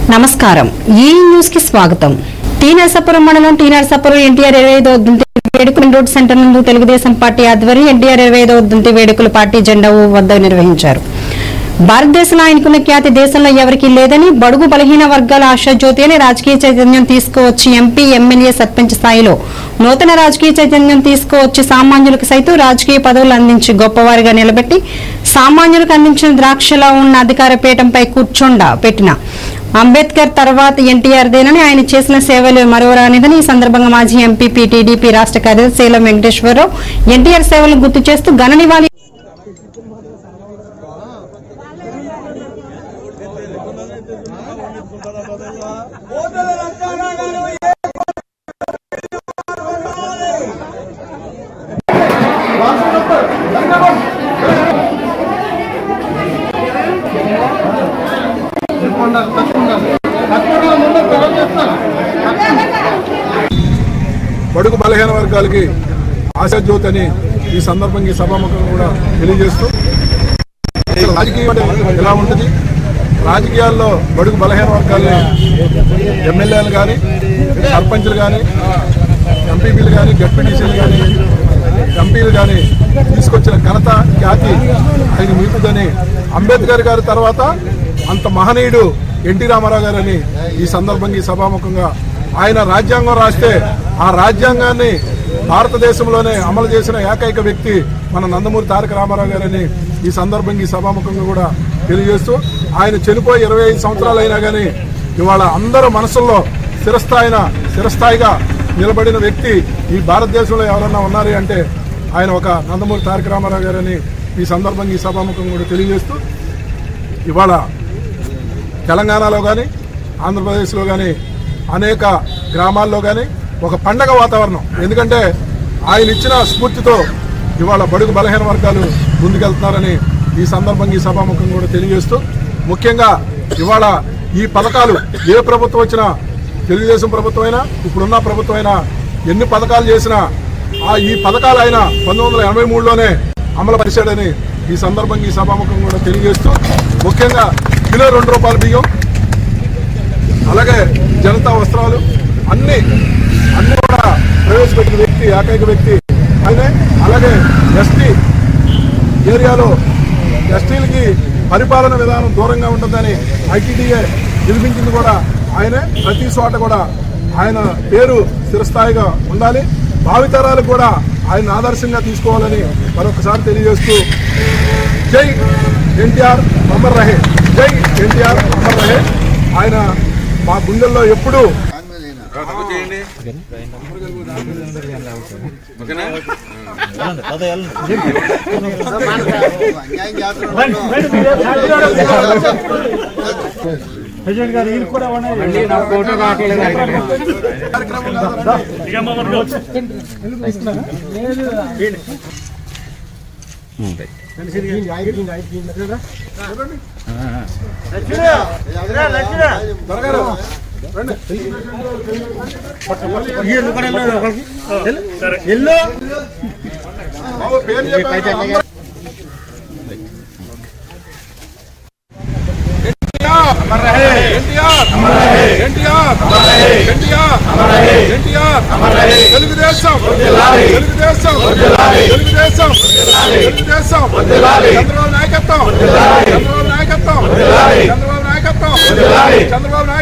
నమస్కారం ఈ న్యూస్ కి స్వాగతం టీ నరసాపురం మండలం టీ నరసాపురం ఎన్టీఆర్ ఇరవై ఐదో దుంతి వేడుకలు రోడ్ సెంటర్ నందు తెలుగుదేశం పార్టీ ఆధ్వర్యం ఎన్టీఆర్ ఇరవై ఐదో దుంతి వేడుకలు పార్టీ జెండా ఊ వద్ద నిర్వహించారు భారతదేశంలో ఆయనకున్న ఖ్యాతి దేశంలో ఎవరికీ లేదని బడుగు బలహీన వర్గాల ఆశాజ్యోతి అని రాజకీయ చైతన్యం తీసుకువచ్చి ఎంపీ ఎమ్మెల్యే సర్పంచ్ స్థాయిలో నూతన రాజకీయ చైతన్యం తీసుకువచ్చి సామాన్యులకు సైతం రాజకీయ పదవులు అందించి గొప్పవారిగా నిలబెట్టి సామాన్యులకు అందించిన ద్రాక్షలా ఉన్న అధికార పీఠంపై కూర్చొండ పెట్టిన అంబేద్కర్ తర్వాత ఎన్టీఆర్ దేనని ఆయన చేసిన సేవలు మరోరానిదని ఈ సందర్భంగా మాజీ ఎంపీ టీడీపీ రాష్ట్ర కార్యదర్శి శీలం వెంకటేశ్వరరావు ఎన్టీఆర్ సేవలను గుర్తు చేస్తూ ఘన నివాళి బడుగు బలహీన వర్గాలకి ఆశాజ్యోతి అని ఈ సందర్భంగా ఈ సభాముఖం కూడా తెలియజేస్తూ అసలు రాజకీయం అంటే ఎలా ఉంటుంది రాజకీయాల్లో బడుగు బలహీన వర్గాలని ఎమ్మెల్యేలు కానీ సర్పంచ్లు కానీ ఎంపీపీలు కానీ డిప్యూటీసీలు కానీ ఎంపీలు కానీ తీసుకొచ్చిన ఘనత ఖ్యాతి ఆయన మీకుదని అంబేద్కర్ గారి తర్వాత అంత మహనీయుడు ఎన్టీ రామారావు గారని ఈ సందర్భంగా ఈ సభాముఖంగా ఆయన రాజ్యాంగం రాస్తే ఆ రాజ్యాంగాన్ని భారతదేశంలోనే అమలు చేసిన ఏకైక వ్యక్తి మన నందమూరి తారక రామారావు గారని ఈ సందర్భంగా ఈ సభాముఖంగా కూడా తెలియజేస్తూ ఆయన చనిపోయి ఇరవై ఐదు సంవత్సరాలు అయినా కానీ ఇవాళ అందరూ మనసుల్లో స్థిరస్థాయిన స్థిరస్థాయిగా నిలబడిన వ్యక్తి ఈ భారతదేశంలో ఎవరన్నా ఉన్నారు అంటే ఆయన ఒక నందమూరి తారక రామారావు గారని ఈ సందర్భంగా ఈ సభాముఖం కూడా తెలియజేస్తూ ఇవాళ తెలంగాణలో కానీ ఆంధ్రప్రదేశ్లో కానీ అనేక గ్రామాల్లో కానీ ఒక పండగ వాతావరణం ఎందుకంటే ఆయన ఇచ్చిన స్ఫూర్తితో ఇవాళ బడుగు బలహీన వర్గాలు ముందుకెళ్తున్నారని ఈ సందర్భంగా ఈ సభాముఖం కూడా తెలియజేస్తూ ముఖ్యంగా ఇవాళ ఈ పథకాలు ఏ ప్రభుత్వం వచ్చినా తెలుగుదేశం ప్రభుత్వం అయినా ఇప్పుడున్న ప్రభుత్వం అయినా ఎన్ని పథకాలు చేసినా ఆ ఈ పథకాలు ఆయన పంతొమ్మిది వందల ఎనభై మూడులోనే అమలు పరిచాడని ఈ సందర్భంగా ఈ సభాముఖం కూడా తెలియజేస్తూ ముఖ్యంగా కిలో రెండు రూపాయల బియ్యం అలాగే జనతా వస్త్రాలు అన్ని అన్ని కూడా ప్రవేశపెట్టిన వ్యక్తి ఏకైక వ్యక్తి ఆయనే అలాగే ఎస్టీ ఏరియాలో ఎస్టీలకి పరిపాలన విధానం దూరంగా ఉంటుందని ఐటీడీఏ గెలిపించింది కూడా ఆయనే ప్రతి చోట కూడా ఆయన పేరు స్థిరస్థాయిగా ఉండాలి భావితరాలకు కూడా ఆయన ఆదర్శంగా తీసుకోవాలని మరొకసారి తెలియజేస్తూ జై ఎన్టీఆర్ అమర్ రహే జై ఎన్టీఆర్ అమర్ రహే ఆయన మా గుండెల్లో ఎప్పుడూ త్వరగా రండి బాబు పేరు చెప్పండి. ఎన్టీఆర్ ఎన్టీఆర్ ఎన్టీఆర్ ఎన్టీఆర్ తెలుగుదేశం తెలుగుదేశం తెలుగుదేశం తెలుగుదేశం చంద్రబాబు నాయకత్వం చంద్రబాబు నాయకత్వం చంద్రబాబు నాయకత్వం చంద్రబాబు నాయకత్వం